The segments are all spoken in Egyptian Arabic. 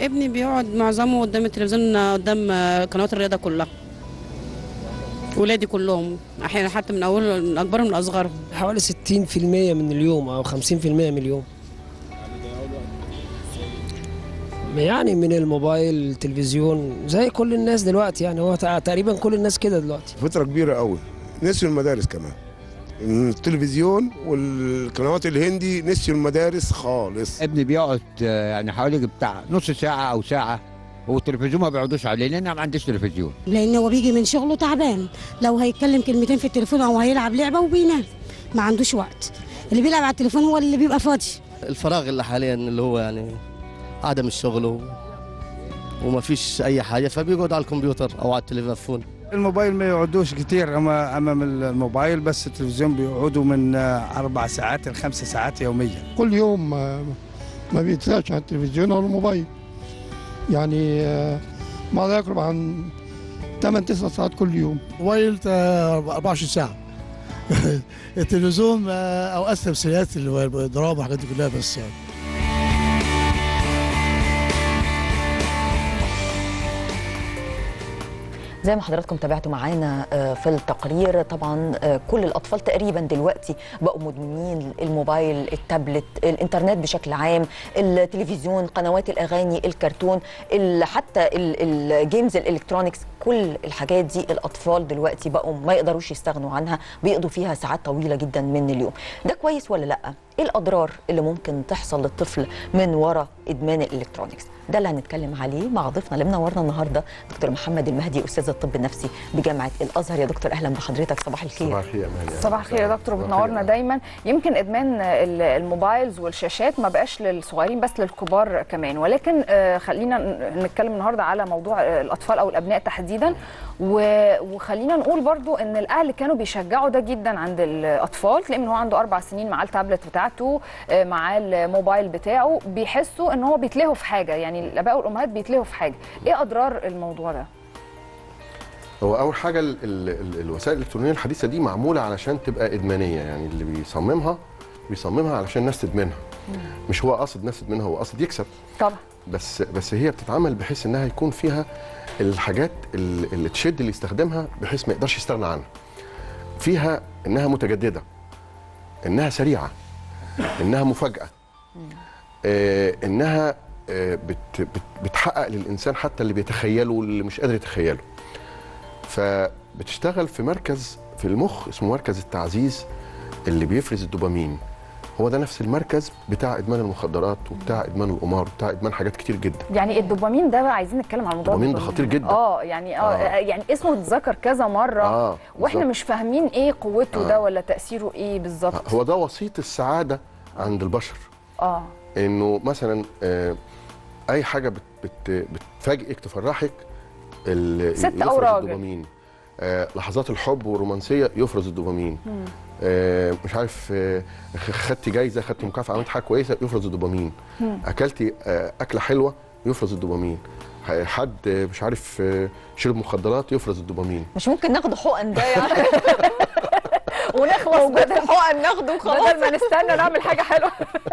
ابني بيقعد معظمه قدام التلفزيون قدام قنوات الرياضه كلها ولادي كلهم احيانا حتى من اول من اكبرهم لاصغرهم حوالي 60% من اليوم او 50% من اليوم يعني من الموبايل التلفزيون زي كل الناس دلوقتي يعني هو تع- تقريبا كل الناس كده دلوقتي فترة كبيرة قوي نسيوا المدارس كمان التلفزيون والقنوات الهندي نسيوا المدارس خالص ابني بيقعد آه، يعني حوالي بتاع نص ساعة أو ساعة والتلفزيون ما بيقعدوش عليه لأن أنا ما عنديش تلفزيون لان هو بيجي من شغله تعبان لو هيتكلم كلمتين في التليفون او هيلعب لعبه وبينام ما عندوش وقت اللي بيلعب على التليفون هو اللي بيبقى فاضي الفراغ اللي حاليا اللي هو يعني عدم الشغل و... وما فيش اي حاجه فبيقعد على الكمبيوتر او على التليفون الموبايل ما يقعدوش كتير أما امام الموبايل بس التلفزيون بيقعدوا من آه، اربع ساعات لخمس ساعات يوميا كل يوم ما, ما بيتسالش عن التلفزيون او الموبايل يعني آه، ما لا يقرب عن 8 9 ساعات كل يوم موبايل آه، 24 ساعة التلفزيون آه، اوقات تمثيليات اللي هو الدراما والحاجات دي كلها بس يعني زي ما حضراتكم تابعتوا معانا آه، في التقرير طبعا آه، كل الاطفال تقريبا دلوقتي بقوا مدمنين الموبايل التابلت الانترنت بشكل عام التلفزيون قنوات الاغاني الكرتون ال- حتى ال- الجيمز الالكترونيكس كل الحاجات دي الاطفال دلوقتي بقوا ما يقدروش يستغنوا عنها بيقضوا فيها ساعات طويله جدا من اليوم ده كويس ولا لا ايه الاضرار اللي ممكن تحصل للطفل من وراء ادمان الالكترونيكس ده اللي هنتكلم عليه مع ضيفنا اللي منورنا النهارده دكتور محمد المهدي استاذ الطب النفسي بجامعه الازهر يا دكتور اهلا بحضرتك صباح الخير صباح الخير يا أماني. صباح الخير يا دكتور بتنورنا دايما يمكن ادمان ال- الموبايلز والشاشات ما بقاش للصغيرين بس للكبار كمان ولكن آه، خلينا ن- نتكلم النهارده على موضوع آه، الاطفال او الابناء تحديدا و- وخلينا نقول برضو ان الاهل كانوا بيشجعوا ده جدا عند الاطفال تلاقي ان هو عنده اربع سنين معاه التابلت بتاعته آه، معاه الموبايل بتاعه بيحسوا ان هو بيتلهوا في حاجه يعني الاباء والامهات بيتلهوا في حاجه ايه اضرار الموضوع ده هو اول حاجه ال ال ال الوسائل الالكترونيه الحديثه دي معموله علشان تبقى ادمانيه يعني اللي بيصممها بيصممها علشان الناس تدمنها مش هو قاصد ناس تدمنها هو قاصد يكسب طبعا بس بس هي بتتعمل بحيث انها يكون فيها الحاجات اللي اللي تشد اللي يستخدمها بحيث ما يقدرش يستغنى عنها فيها انها متجدده انها سريعه انها مفاجاه آه انها آه بت بت بتحقق للانسان حتى اللي بيتخيله واللي مش قادر يتخيله فبتشتغل في مركز في المخ اسمه مركز التعزيز اللي بيفرز الدوبامين هو ده نفس المركز بتاع ادمان المخدرات وبتاع ادمان القمار وبتاع ادمان حاجات كتير جدا يعني الدوبامين ده بقى عايزين نتكلم عن الموضوع الدوبامين ده خطير جدا. اه يعني اه, آه. آه. يعني اسمه اتذكر كذا مره آه، واحنا بالظبط. مش فاهمين ايه قوته آه. ده ولا تاثيره ايه بالظبط هو ده وسيط السعاده عند البشر اه انه مثلا آه، اي حاجه بت بت بتفاجئك تفرحك ال- ست أو يفرز راجل. الدوبامين آه، لحظات الحب والرومانسيه يفرز الدوبامين مم. آه، مش عارف آه، خ- خدتي جايزه خدتي مكافاه عملت حاجه كويسه يفرز الدوبامين مم. اكلتي آه، اكله حلوه يفرز الدوبامين ح- حد آه، مش عارف آه، شرب مخدرات يفرز الدوبامين مش ممكن ناخد حقن ده يعني ونخلص بدل حقن ناخده وخلاص بدل ما نستنى نعمل حاجه حلوه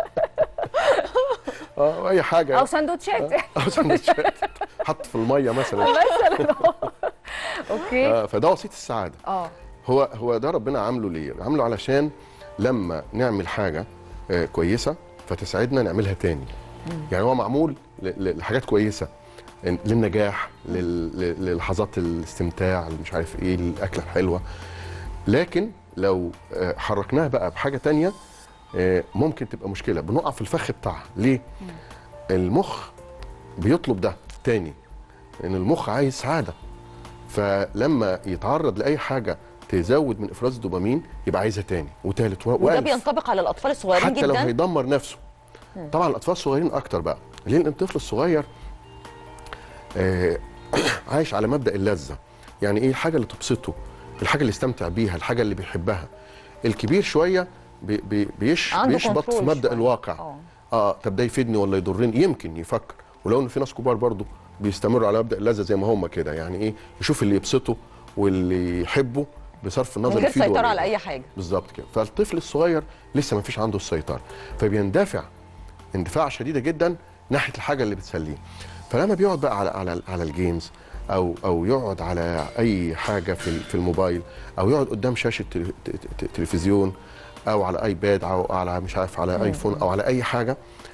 اه اي حاجه او سندوتشات او سندوتشات حط في الميه مثلا مثلا اوكي آه، فده وسيط السعاده اه هو هو ده ربنا عامله ليه؟ عامله علشان لما نعمل حاجه آه، كويسه فتسعدنا نعملها تاني. يعني هو معمول ل- ل- لحاجات كويسه إن- للنجاح لل- ل- للحظات الاستمتاع اللي مش عارف ايه الاكله الحلوه لكن لو آه، حركناها بقى بحاجه تانية آه، ممكن تبقى مشكله بنقع في الفخ بتاعها ليه؟ المخ بيطلب ده تاني ان المخ عايز سعاده فلما يتعرض لاي حاجه تزود من افراز الدوبامين يبقى عايزها تاني وتالت و- وده وألف. بينطبق على الاطفال الصغيرين حتى لو جدا هيدمر نفسه مم. طبعا الاطفال الصغيرين اكتر بقى لان الطفل الصغير آه عايش على مبدا اللذه يعني ايه الحاجه اللي تبسطه الحاجه اللي يستمتع بيها الحاجه اللي بيحبها الكبير شويه بي بي بيش عنده بيشبط في كنترول مبدا شوية. الواقع آه. اه طب ده يفيدني ولا يضرني يمكن يفكر ولو ان في ناس كبار برضو بيستمروا على مبدا اللذه زي ما هم كده يعني ايه يشوف اللي يبسطه واللي يحبه بصرف من النظر غير يفيده ولا سيطره على يضره. اي حاجه بالظبط كده فالطفل الصغير لسه ما فيش عنده السيطره فبيندفع اندفاع شديده جدا ناحيه الحاجه اللي بتسليه فلما بيقعد بقى على على على الجيمز او او يقعد على اي حاجه في ال- في الموبايل او يقعد قدام شاشه تل- ت- ت- تلفزيون او على ايباد او على مش عارف على ايفون او على اي حاجه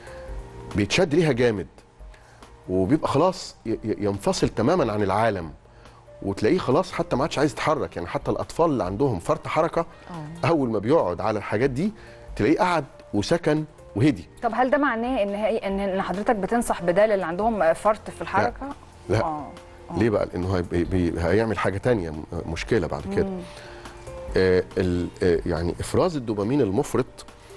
بيتشد ليها جامد وبيبقى خلاص ي- ي- ينفصل تماما عن العالم وتلاقيه خلاص حتى ما عادش عايز يتحرك يعني حتى الاطفال اللي عندهم فرط حركه اول ما بيقعد على الحاجات دي تلاقيه قعد وسكن وهدي طب هل ده معناه ان هي ان ان حضرتك بتنصح بدال اللي عندهم فرط في الحركه لا اه ليه بقى لانه هي بي بي هيعمل حاجه تانية م- مشكله بعد كده مم. آه ال- آه يعني افراز الدوبامين المفرط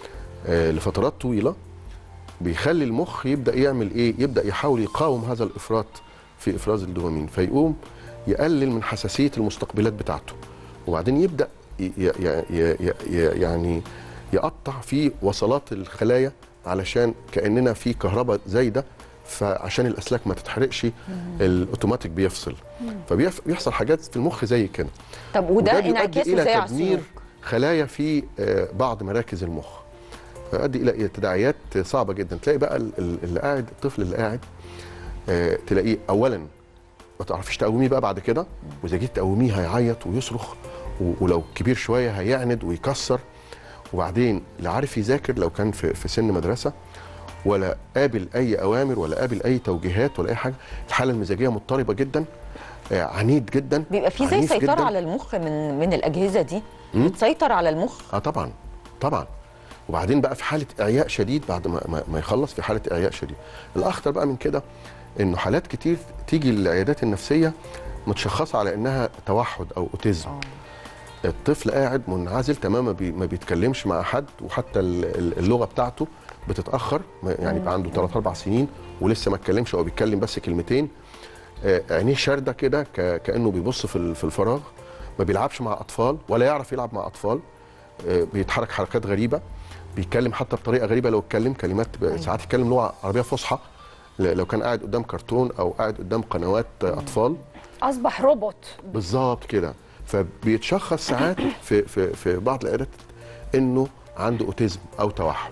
آه لفترات طويله بيخلي المخ يبدا يعمل ايه يبدا يحاول يقاوم هذا الافراط في افراز الدوبامين فيقوم يقلل من حساسيه المستقبلات بتاعته وبعدين يبدا ي ي ي ي ي يعني يقطع في وصلات الخلايا علشان كاننا في كهرباء زايده فعشان الاسلاك ما تتحرقش الاوتوماتيك بيفصل فبيحصل حاجات في المخ زي كده طب وده بيؤدي انعكاسه الى ازاي على تدمير السلوك خلايا في آه، بعض مراكز المخ فيؤدي الى تداعيات صعبه جدا تلاقي بقى ال- ال- اللي قاعد الطفل اللي قاعد آه، تلاقيه اولا ما تعرفيش تقوميه بقى بعد كده واذا جيت تقوميه هيعيط ويصرخ و- ولو كبير شويه هيعند ويكسر وبعدين لا عارف يذاكر لو كان في في سن مدرسه ولا قابل اي اوامر ولا قابل اي توجيهات ولا اي حاجه الحاله المزاجيه مضطربه جدا آه، عنيد جدا بيبقى في زي عنيف سيطره جداً. على المخ من من الاجهزه دي مم. بتسيطر على المخ اه طبعا طبعا وبعدين بقى في حاله اعياء شديد بعد ما, ما, ما يخلص في حاله اعياء شديد الاخطر بقى من كده انه حالات كتير تيجي للعيادات النفسيه متشخصه على انها توحد او اوتيزم الطفل قاعد منعزل تماما بي ما بيتكلمش مع حد وحتى ال- ال- اللغه بتاعته بتتاخر ما- يعني يبقى عنده 3 4 سنين ولسه ما اتكلمش او بيتكلم بس كلمتين آه، عينيه شارده كده ك- كانه بيبص في ال- في الفراغ ما بيلعبش مع اطفال ولا يعرف يلعب مع اطفال آه، بيتحرك حركات غريبه بيتكلم حتى بطريقه غريبه لو اتكلم كلمات ب- ساعات يتكلم لغه عربيه فصحى ل- لو كان قاعد قدام كرتون او قاعد قدام قنوات آه، اطفال اصبح روبوت بالظبط كده فبيتشخص ساعات في في في بعض العيادات انه عنده اوتيزم او توحد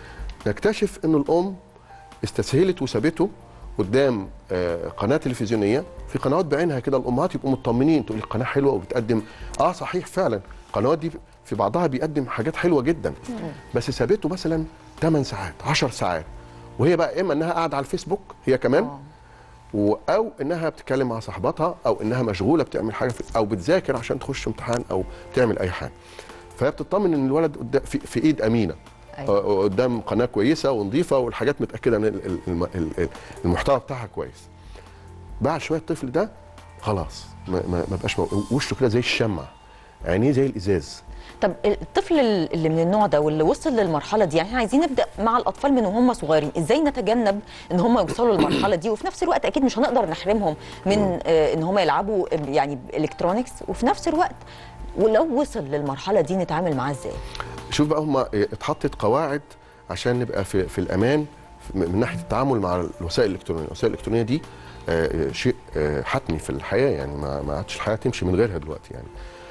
نكتشف انه الام استسهلت وسابته قدام آه، قناه تلفزيونيه في قنوات بعينها كده الامهات يبقوا مطمنين تقول القناه حلوه وبتقدم اه صحيح فعلا القنوات دي في بعضها بيقدم حاجات حلوه جدا بس سابته مثلا 8 ساعات 10 ساعات وهي بقى اما انها قاعده على الفيسبوك هي كمان و- او انها بتتكلم مع صاحباتها او انها مشغوله بتعمل حاجه في او بتذاكر عشان تخش امتحان او تعمل اي حاجه فهي بتطمن ان الولد قدام في, في ايد امينه أيوة. آه، قدام قناه كويسه ونظيفه والحاجات متاكده ان ال- ال- الم- ال- المحتوى بتاعها كويس بعد شويه الطفل ده خلاص ما, ما, ما بقاش مو- وشه كده زي الشمع عينيه زي الازاز طب الطفل اللي من النوع ده واللي وصل للمرحله دي يعني احنا عايزين نبدا مع الاطفال من وهم صغيرين ازاي نتجنب ان هم يوصلوا للمرحله دي وفي نفس الوقت اكيد مش هنقدر نحرمهم من آه، ان هم يلعبوا آه، يعني الكترونكس وفي نفس الوقت ولو وصل للمرحله دي نتعامل معاه ازاي شوف بقى هم اتحطت قواعد عشان نبقى في, في الامان في- من ناحيه التعامل مع الوسائل الالكترونيه، الوسائل الالكترونيه دي آه، شيء آه، حتمي في الحياه يعني ما ما عادش الحياه تمشي من غيرها دلوقتي يعني.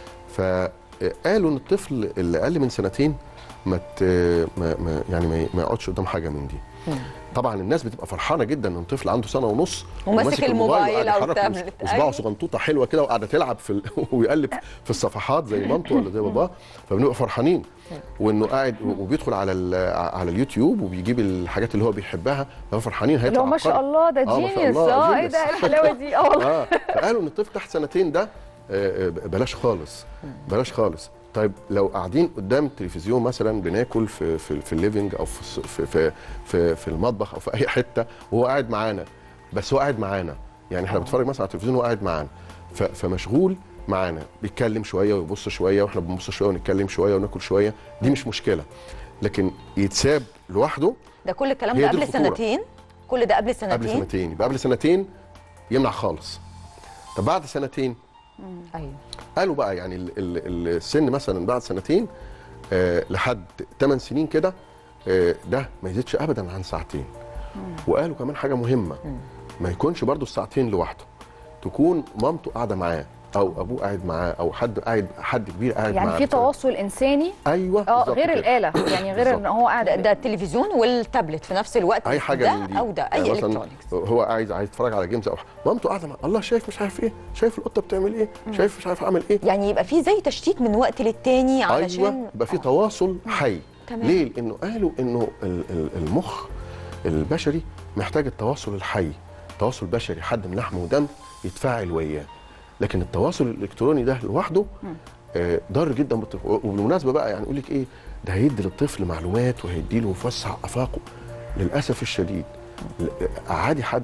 فقالوا ان الطفل اللي اقل من سنتين ما ت- ما ما- يعني ما- ما يقعدش قدام حاجه من دي. طبعا الناس بتبقى فرحانه جدا ان طفل عنده سنه ونص وماسك الموبايل وقاعد أو يحرك التابلت. وصباعه أيوة. صغنطوطه حلوه كده وقاعده تلعب في ال... ويقلب في الصفحات زي مامته ولا زي باباه فبنبقى فرحانين وانه قاعد وبيدخل على ال... على اليوتيوب وبيجيب الحاجات اللي هو بيحبها فهو فرحانين هيطلع اللي هو ما شاء عبقري. الله ده آه، ما شاء جينيوس الله، اه ايه جينيوس. ده الحلاوه دي اه والله اه فقالوا ان الطفل تحت سنتين ده آه، آه، بلاش خالص بلاش خالص طيب لو قاعدين قدام التلفزيون مثلا بناكل في في, في الليفنج او في, الس- في في في في المطبخ او في اي حته وهو قاعد معانا بس هو قاعد معانا يعني احنا بنتفرج مثلا على التلفزيون وهو قاعد معانا ف- فمشغول معانا بيتكلم شويه ويبص شويه واحنا بنبص شويه ونتكلم شويه وناكل شويه دي مش مشكله لكن يتساب لوحده ده كل الكلام هي ده دي قبل الخطورة. سنتين كل ده قبل سنتين قبل سنتين يبقى قبل سنتين يمنع خالص طب بعد سنتين ايوه قالوا بقى يعني ال- ال- السن مثلا بعد سنتين آه لحد 8 سنين كده آه ده ما يزيدش ابدا عن ساعتين وقالوا كمان حاجه مهمه ما يكونش برضو الساعتين لوحده تكون مامته قاعده معاه او ابوه قاعد معاه او حد قاعد حد كبير قاعد معاه يعني في تواصل انساني ايوه اه بالظبط غير كده. الاله يعني غير ان بالظبط. هو قاعد ده, ده التلفزيون والتابلت في نفس الوقت اي حاجه ده من دي او ده اي يعني مثلا الكترونكس هو عايز عايز يتفرج على جيمز او مامته قاعده مع الله شايف مش عارف ايه شايف القطه بتعمل ايه شايف مش عارف عامل ايه يعني يبقى في زي تشتيت من وقت للتاني علشان ايوه يبقى في تواصل حي تمام. ليه لانه قالوا انه ال- ال- المخ البشري محتاج التواصل الحي تواصل بشري حد من لحم ودم يتفاعل وياه لكن التواصل الالكتروني ده لوحده آه، ضار جدا بالطفل وبالمناسبه بقى يعني يقول لك ايه ده هيدي للطفل معلومات وهيدي له يوسع افاقه للاسف الشديد ل- قعدي حد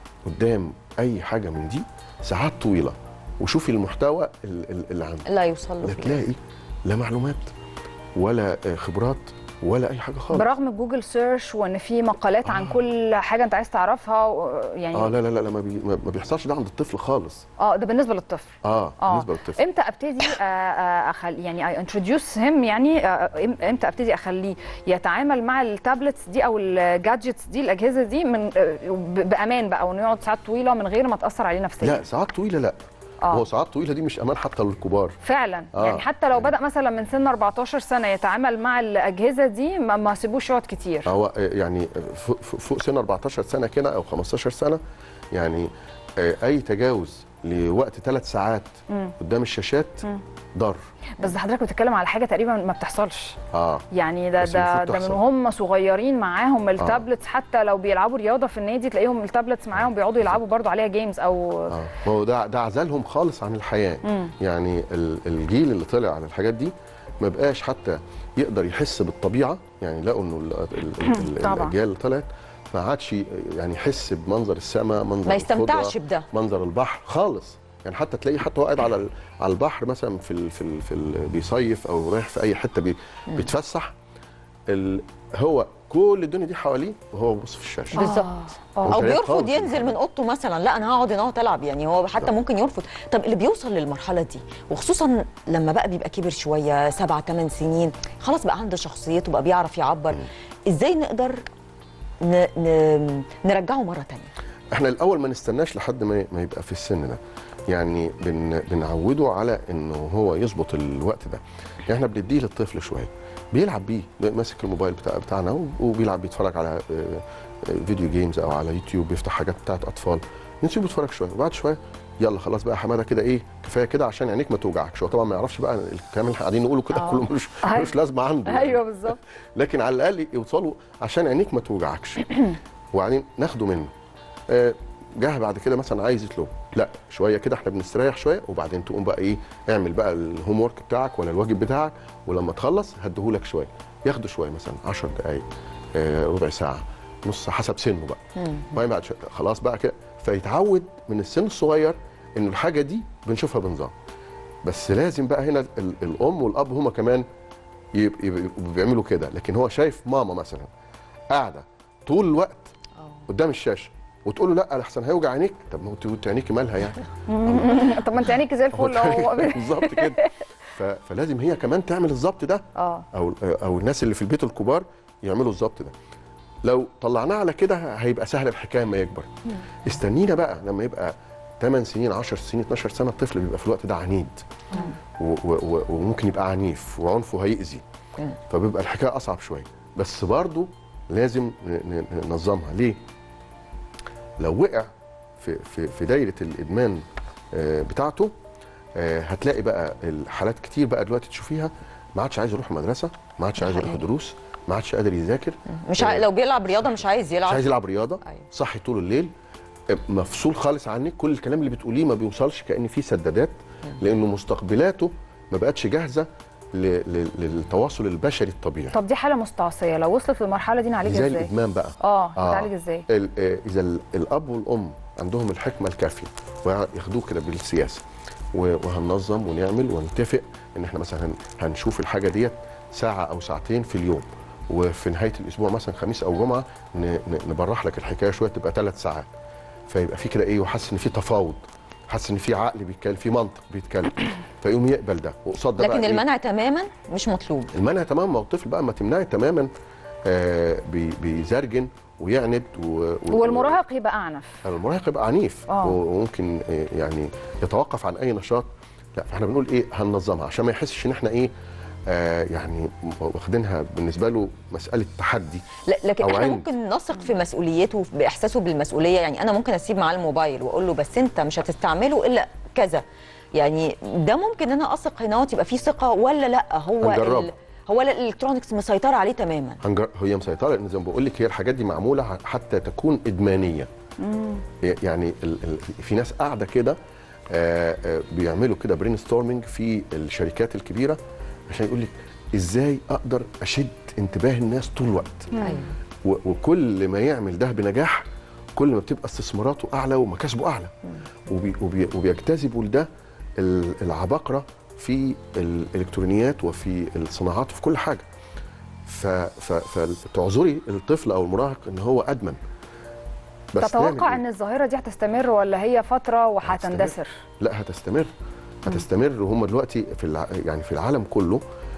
قدام اي حاجه من دي ساعات طويله وشوفي المحتوى ال- ال- اللي عنده لا يوصل له لا في تلاقي لا معلومات ولا آه، خبرات ولا اي حاجه خالص برغم جوجل سيرش وان في مقالات عن كل حاجه انت عايز تعرفها و- يعني اه لا لا لا لا ما, بي ما ما بيحصلش ده عند الطفل خالص اه ده بالنسبه للطفل اه, اه بالنسبه للطفل امتى ابتدي آه، آه، اخل يعني انتروديوس هيم يعني آه، إم- امتى ابتدي اخليه يتعامل مع التابلتس دي او الجادجتس دي الاجهزه دي من آه، ب- بامان بقى وانه يقعد ساعات طويله من غير ما تاثر عليه نفسيا لا ساعات طويله لا آه. هو ساعات طويله دي مش امان حتى للكبار فعلا آه. يعني حتى لو بدا مثلا من سن 14 سنه يتعامل مع الاجهزه دي ما ما سيبوش يقعد كتير هو آه، يعني فوق, فوق سن 14 سنه كده او 15 سنه يعني آه، اي تجاوز لوقت ثلاث ساعات مم. قدام الشاشات مم. ضر بس ده حضرتك بتتكلم على حاجه تقريبا ما بتحصلش اه يعني ده بس ده المفروض ده من تحصل. وهم صغيرين معاهم التابلتس حتى لو بيلعبوا رياضه في النادي تلاقيهم التابلتس معاهم بيقعدوا يلعبوا برضو عليها جيمز او اه ما هو ده ده عزلهم خالص عن الحياه مم. يعني ال- الجيل اللي طلع على الحاجات دي ما بقاش حتى يقدر يحس بالطبيعه يعني لقوا انه ال- ال- ال- ال- طبعا. الاجيال اللي طلعت ما عادش يعني يحس بمنظر السماء منظر ما يستمتعش الخضرة، بده. منظر البحر خالص يعني حتى تلاقيه حتى هو قاعد على ال- على البحر مثلا في ال في ال في ال بيصيف او رايح في اي حته بي بيتفسح ال هو كل الدنيا دي حواليه وهو بيبص في الشاشه بالظبط او مش هيلاقي بيرفض خالص ينزل من اوضته مثلا لا انا هقعد هنا اقعد العب يعني هو حتى ممكن يرفض طب اللي بيوصل للمرحله دي وخصوصا لما بقى بيبقى كبر شويه سبع ثمان سنين خلاص بقى عنده شخصيته بقى بيعرف يعبر ازاي نقدر ن... ن... نرجعه مره تانية احنا الاول ما نستناش لحد ما ما يبقى في السن ده يعني بن بنعوده على انه هو يظبط الوقت ده يعني احنا بنديه للطفل شويه بيلعب بيه ماسك الموبايل بتاع بتاعنا وبيلعب بيتفرج على آه، آه، فيديو جيمز او على يوتيوب بيفتح حاجات بتاعت اطفال نسيبه يتفرج شويه وبعد شويه يلا خلاص بقى يا حماده كده ايه كفايه كده عشان عينيك ما توجعكش هو طبعا ما يعرفش بقى الكلام اللي احنا قاعدين نقوله كده آه. كله ملوش أيوة. ملوش لازمه عنده يعني. ايوه بالظبط لكن على الاقل يوصلوا عشان عينيك ما توجعكش وبعدين ناخده منه آه، جه بعد كده مثلا عايز يطلب لا شويه كده احنا بنستريح شويه وبعدين تقوم بقى ايه اعمل بقى الهوم ورك بتاعك ولا الواجب بتاعك ولما تخلص هديهولك شويه ياخده شويه مثلا 10 دقائق آه، ربع ساعه نص حسب سنه بقى وبعدين بعد شوية خلاص بقى كده فيتعود من السن الصغير ان الحاجه دي بنشوفها بنظام بس لازم بقى هنا ال- الام والاب هما كمان يب- يب- يبقوا بيعملوا كده لكن هو شايف ماما مثلا قاعده طول الوقت قدام الشاشه وتقول له لا احسن هيوجع عينيك طب ما هو انت عينيكي مالها يعني طب ما انت عينيك زي الفل اهو بالظبط كده ف- فلازم هي كمان تعمل الظبط ده اه او او الناس اللي في البيت الكبار يعملوا الظبط ده لو طلعناه على كده هيبقى سهل الحكايه لما يكبر استنينا بقى لما يبقى 8 سنين 10 سنين 12 سنه الطفل بيبقى في الوقت ده عنيد و- و- و- وممكن يبقى عنيف وعنفه هيأذي فبيبقى الحكايه اصعب شويه بس برضه لازم ن- ن- ننظمها ليه لو وقع في في في دايره الادمان آه، بتاعته آه، هتلاقي بقى الحالات كتير بقى دلوقتي تشوفيها ما عادش عايز يروح المدرسه ما عادش عايز يروح دروس ما عادش قادر يذاكر مش ع... لو بيلعب رياضه مش عايز مش يلعب عايز يلعب رياضه أيوة. صحي طول الليل آه، مفصول خالص عنك كل الكلام اللي بتقوليه ما بيوصلش كأن في سدادات لانه مستقبلاته ما بقتش جاهزه ل- ل- للتواصل البشري الطبيعي طب دي حاله مستعصيه لو وصلت للمرحله دي زي نعالجها ازاي الادمان بقى اه هتعالج ازاي ال- آه، اذا ال- الاب والام عندهم الحكمه الكافيه وياخدوه كده بالسياسه و- وهننظم ونعمل ونتفق ان احنا مثلا هن- هنشوف الحاجه ديت ساعه او ساعتين في اليوم وفي نهايه الاسبوع مثلا خميس او جمعه ن- ن- نبرح لك الحكايه شويه تبقى ثلاث ساعات فيبقى في كده ايه وحاسس ان في تفاوض حاسس ان في عقل بيتكلم في منطق بيتكلم فيقوم يقبل ده وقصاد ده لكن بقى إيه؟ المنع تماما مش مطلوب المنع تماما ما هو الطفل بقى ما تمنعي تماما آه بي- بيزرجن ويعند و... و- والمراهق يبقى اعنف المراهق يبقى عنيف آه. وممكن آه، يعني يتوقف عن اي نشاط لا فاحنا بنقول ايه هننظمها عشان ما يحسش ان احنا ايه آه يعني واخدينها بالنسبه له مساله تحدي لا لكن أو احنا عند. ممكن نثق في مسؤوليته باحساسه بالمسؤوليه يعني انا ممكن اسيب معاه الموبايل واقول له بس انت مش هتستعمله الا كذا يعني ده ممكن ان انا اثق هنا يبقى فيه ثقه ولا لا هو هنجربه. ال... هو الالكترونكس مسيطره عليه تماما هنجر... هي مسيطره لان زي ما بقول لك هي الحاجات دي معموله ح- حتى تكون ادمانيه يعني ال... ال... في ناس قاعده كده آه، آه، بيعملوا كده برين ستورمنج في الشركات الكبيره عشان يقول لك ازاي اقدر اشد انتباه الناس طول الوقت ايوه و- وكل ما يعمل ده بنجاح كل ما بتبقى استثماراته اعلى ومكاسبه اعلى وبي وبي وبيجتذبوا لده ال- العباقره في الالكترونيات وفي الصناعات وفي كل حاجه ف- ف- فتعذري الطفل او المراهق ان هو ادمن تتوقع نعمل ان الظاهره دي هتستمر ولا هي فتره وهتندثر لا هتستمر هتستمر وهم دلوقتي في الع... يعني في العالم كله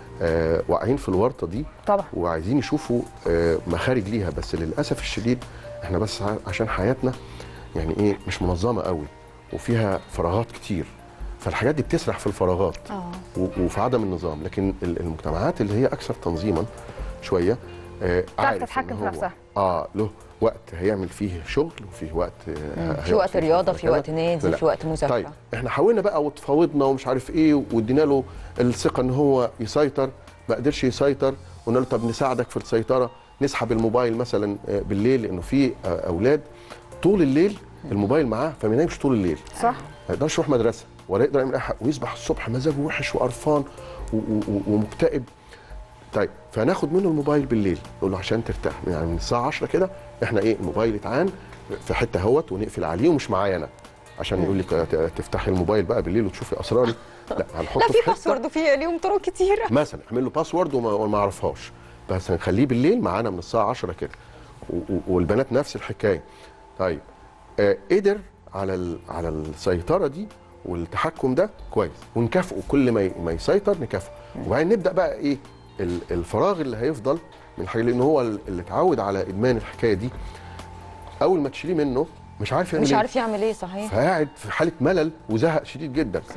آه واقعين في الورطه دي طبعا وعايزين يشوفوا آه مخارج ليها بس للاسف الشديد احنا بس ع- عشان حياتنا يعني ايه مش منظمه قوي وفيها فراغات كتير فالحاجات دي بتسرح في الفراغات اه و- وفي عدم النظام لكن ال- المجتمعات اللي هي اكثر تنظيما شويه آه عارف إن تتحكم في هو- نفسها. اه له وقت هيعمل فيه شغل وفيه وقت آه في هيقعد وقت فيه رياضه في في وقت كذا. نادي لا. في وقت مذاكره طيب احنا حاولنا بقى وتفاوضنا ومش عارف ايه وادينا له الثقه ان هو يسيطر ما قدرش يسيطر قلنا له طب نساعدك في السيطره نسحب الموبايل مثلا آه، بالليل لانه في آه، اولاد طول الليل الموبايل معاه فما ينامش طول الليل صح ما يقدرش يروح مدرسه ولا يقدر يعمل اي حاجه ويصبح الصبح مزاجه وحش وقرفان و- و- و- ومكتئب طيب فناخد منه الموبايل بالليل نقول له عشان ترتاح يعني من الساعه 10 كده احنا ايه الموبايل اتعان في حته اهوت ونقفل عليه ومش معايا انا عشان يقول لك ت- تفتحي الموبايل بقى بالليل وتشوفي اسراري لا هنحطه لا في حتة باسورد وفي ليهم طرق كتير مثلا اعمل له باسورد وما, وما اعرفهاش بس هنخليه بالليل معانا من الساعه 10 كده و- و- والبنات نفس الحكايه طيب آه قدر على ال- على السيطره دي والتحكم ده كويس ونكافئه كل ما ي- ما يسيطر نكافئه وبعدين نبدا بقى ايه ال- الفراغ اللي هيفضل من الحاجه لان هو ال- اللي اتعود على ادمان الحكايه دي اول ما تشيليه منه مش عارف يعمل مش إيه. عارف يعمل ايه صحيح فقاعد في حاله ملل وزهق شديد جدا صح.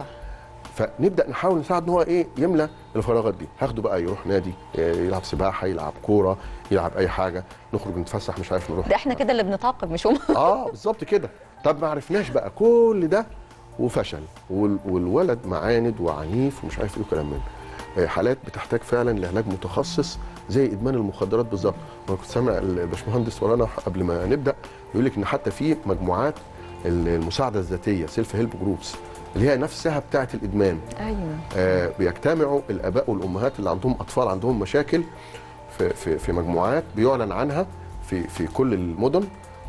فنبدا نحاول نساعد ان هو ايه يملى الفراغات دي هاخده بقى يروح نادي آه، يلعب سباحه يلعب كوره يلعب اي حاجه نخرج نتفسح مش عارف نروح ده احنا كده اللي بنتعاقب مش هم اه بالظبط كده طب ما عرفناش بقى كل ده وفشل وال- والولد معاند وعنيف ومش عارف ايه وكلام من ده. آه، حالات بتحتاج فعلا لعلاج متخصص زي ادمان المخدرات بالظبط وانا كنت سامع الباشمهندس ورانا قبل ما نبدا يقول لك ان حتى في مجموعات المساعده الذاتيه سيلف هيلب جروبس اللي هي نفسها بتاعه الادمان ايوه آه، بيجتمعوا الاباء والامهات اللي عندهم اطفال عندهم مشاكل في في في مجموعات بيعلن عنها في في كل المدن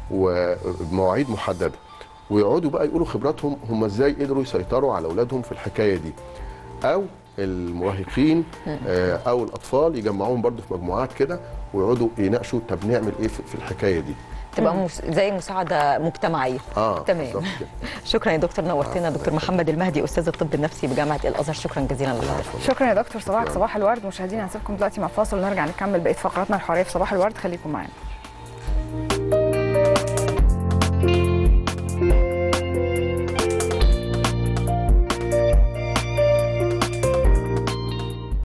وبمواعيد محدده ويقعدوا بقى يقولوا خبراتهم هم ازاي قدروا يسيطروا على اولادهم في الحكايه دي او المراهقين آه، او الاطفال يجمعوهم برضو في مجموعات كده ويقعدوا يناقشوا طب نعمل ايه في في الحكايه دي تبقى مس... زي مساعده مجتمعيه اه تمام. بالظبط كده. شكرا يا دكتور نورتنا دكتور محمد المهدي استاذ الطب النفسي بجامعه الازهر شكرا جزيلا لحضرتك شكرا يا دكتور صباحك صباح الورد مشاهدينا هنسيبكم دلوقتي مع فاصل ونرجع نكمل بقيه فقراتنا الحواريه في صباح الورد خليكم معانا